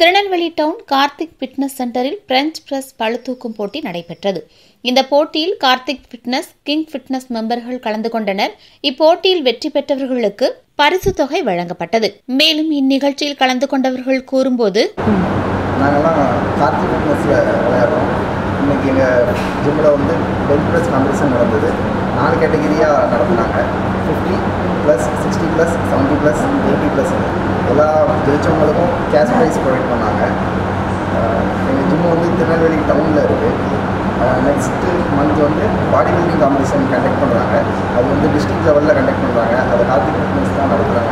Tirunelveli town Karthik fitness சென்டரில் French press பளுதூக்கும் போட்டி நடைபெற்றது இந்த போட்டியில் கார்த்திக் ஃபிட்னஸ் கிங் ஃபிட்னஸ் மெம்பர்கள் கலந்து கொண்டனர் இப்போட்டியில் வெற்றி பெற்றவர்களுக்கு பரிசு தொகை வழங்கப்பட்டது மேலும் இந்நிகழ்ச்சியில் கலந்து கொண்டவர்கள் கூறும்போது நாங்கள்லாம் கார்த்திக் ஃபிட்னஸில் விளையாடுறோம் இன்றைக்கி எங்கள் ஜிம்மில் வந்து பெஞ்ச் ப்ரெஸ் காம்படிஷன் நடந்தது நாலு கேட்டகிரியாக நடத்துனாங்க fifty plus sixty plus seventy plus eighty plus எல்லா ஜெயிச்சவங்களுக்கும் கேஷ் ப்ரைஸ் ப்ரொவைட் பண்ணாங்க எங்கள் ஜிம் வந்து திருநெல்வேலி டவுனில் இருக்குது நெக்ஸ்ட்டு மந்த் வந்து பாடி பில்டிங் காம்படிஷன் கண்டக்ட் பண்ணுறாங்க அது வந்து டிஸ்ட்ரிக்ட் லெவலில் கண்டக்ட் பண்ணுறாங்க அதை கார்த்திக் ஃபிட்னஸ் தான் நடத்துகிறாங்க